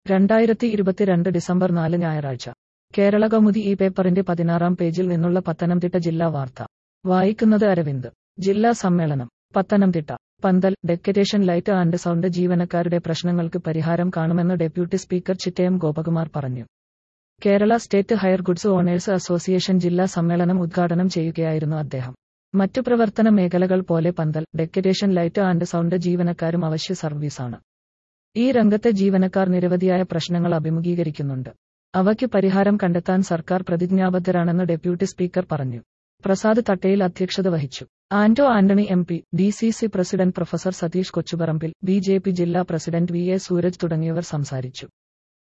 രണ്ടായിരത്തി ഇരുപത്തിരണ്ട് ഡിസംബർ നാല് ഞായറാഴ്ച കേരള കൗമുദി ഈ പേപ്പറിന്റെ പതിനാറാം പേജിൽ നിന്നുള്ള പത്തനംതിട്ട ജില്ലാ വാർത്ത വായിക്കുന്നത് അരവിന്ദ് ജില്ലാ സമ്മേളനം പത്തനംതിട്ട പന്തൽ ഡെക്കറ്റേഷൻ ലൈറ്റ് ആൻഡ് സൗണ്ട് ജീവനക്കാരുടെ പ്രശ്നങ്ങൾക്ക് പരിഹാരം കാണുമെന്ന് ഡെപ്യൂട്ടി സ്പീക്കർ ചിറ്റയം ഗോപകുമാർ പറഞ്ഞു Kerala state hire goods owners association ജില്ലാ സമ്മേളനം ഉദ്ഘാടനം ചെയ്യുകയായിരുന്നു അദ്ദേഹം മറ്റു പ്രവർത്തന മേഖലകൾ പോലെ പന്തൽ ഡെക്കറ്റേഷൻ ലൈറ്റ് ആൻഡ് സൗണ്ട് ജീവനക്കാരും അവശ്യ സർവീസാണ് ഈ രംഗത്തെ ജീവനക്കാർ നിരവധിയായ പ്രശ്നങ്ങൾ അഭിമുഖീകരിക്കുന്നുണ്ട് അവയ്ക്ക് പരിഹാരം കണ്ടെത്താൻ സർക്കാർ പ്രതിജ്ഞാബദ്ധരാണെന്ന് ഡെപ്യൂട്ടി സ്പീക്കർ പറഞ്ഞു പ്രസാദ് തട്ടയിൽ അധ്യക്ഷത വഹിച്ചു Anto Antony M P D C C president professor Satheesh Kochuparambil B J P ജില്ലാ പ്രസിഡന്റ് വി എ സൂരജ് തുടങ്ങിയവർ സംസാരിച്ചു